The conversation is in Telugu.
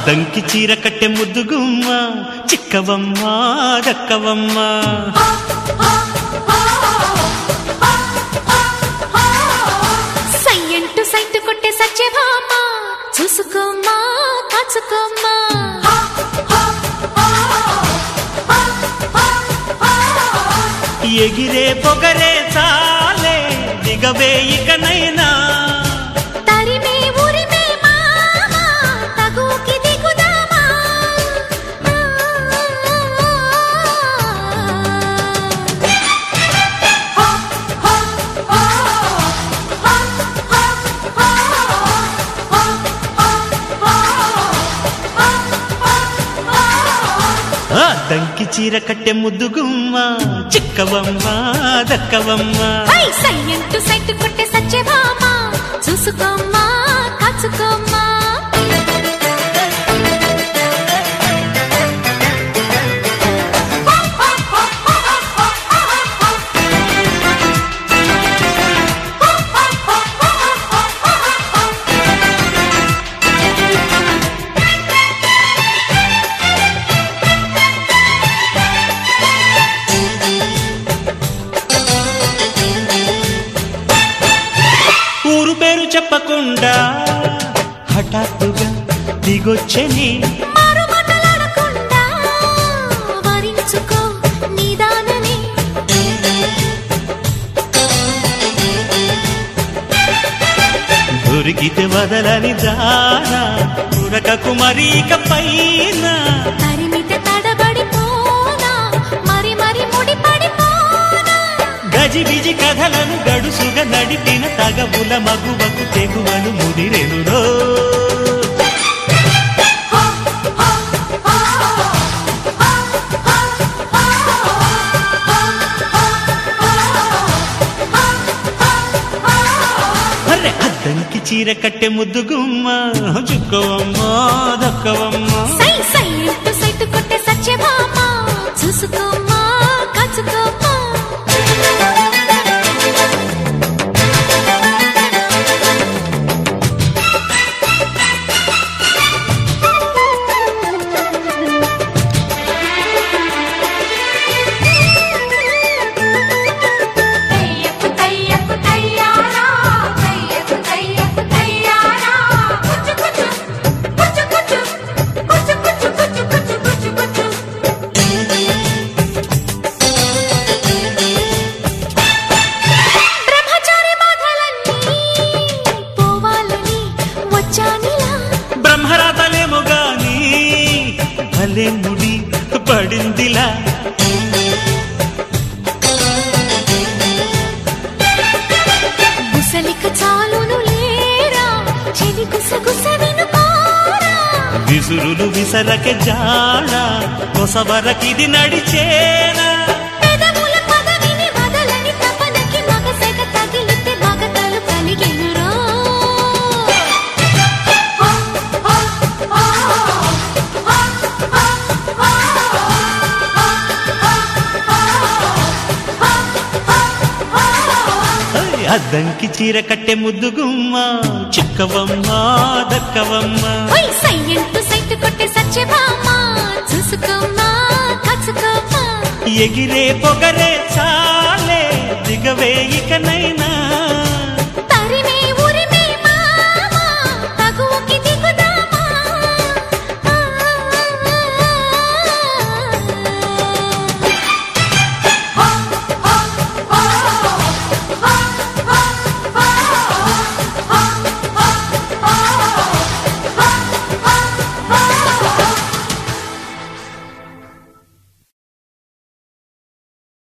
అద్దంకి చీర కట్టె ముద్దుగుమ్మ చిక్కవమ్మ దక్కవమ్మ సయ్యంటు సైటు కొట్టే సత్యభామ చూసుకోమ్మా కాచుకోమ్మా ఎగిరే పొగరే చాలే దిగవే ఇకనైనా తరిమే ఉరిమే మామ తగుకి దిగుదామా అద్దంకి చీర కట్టె ముద్దుగుమ్మ చిక్కవమ్మ దక్కవమ్మ హై సయ్యంటు సైటు కొట్టే సత్యభామ చూసుకోమ్మా కాచుకోమ్మా ఊరు పేరు చెప్పకుండా హఠాత్తుగా దిగొచ్చని మారు మాటలాడకుండా వరించుకో నిదానమే దొరికితే వదలని దానా ఉరకకు మరీక పైన తరిమితే తడబడిపోనా మరి మరి ముడిపడిపోనా గజిబిజి కథలను గడుసుగా నడిపిన తగవుల మగువకు తెగువను ముదిరెనురో అరే అద్దంకి చీర కట్టె ముద్దుగుమ్మ చుక్కవమ్మ దక్కవమ్మ సై సై అంటూ సైటు కొట్టే సత్యభామ చూసుకోమ్మా కాచుకోమ్మా తయ్యకు తయ్యకు తయ్యారా తయ్యకు తయ్యకు తయ్యారా కుచు కుచు కుచు కుచు కుచు కుచు కుచు కుచు కుచు కుచు బ్రహ్మచారి బాధలన్నీ పోవాలని వచ్చానిలా బ్రహ్మరాతలేమో గాని భలే ముడి పడిందిలా గుసలిక చాలును లేరా చెవి గుసగుస వినుకోరా విసురులు విసరకె జాడ కొసవరకిది నడిచేనా పెదవుల పదవిని వదలని తపనకి మగసెగ తగిలితే మగతలు కలిగెనురా ఓయ్, అద్దంకి చీర కట్టె ముద్దుగుమ్మ చిక్కవమ్మ దక్కవమ్మ ఓయ్ సయ్యంటూ సైటు కొట్టే సత్యభామ చూసుకోమ్మా కాచుకోమ్మా ఎగిరే పొగరే చాలే దిగవే ఇకనైనా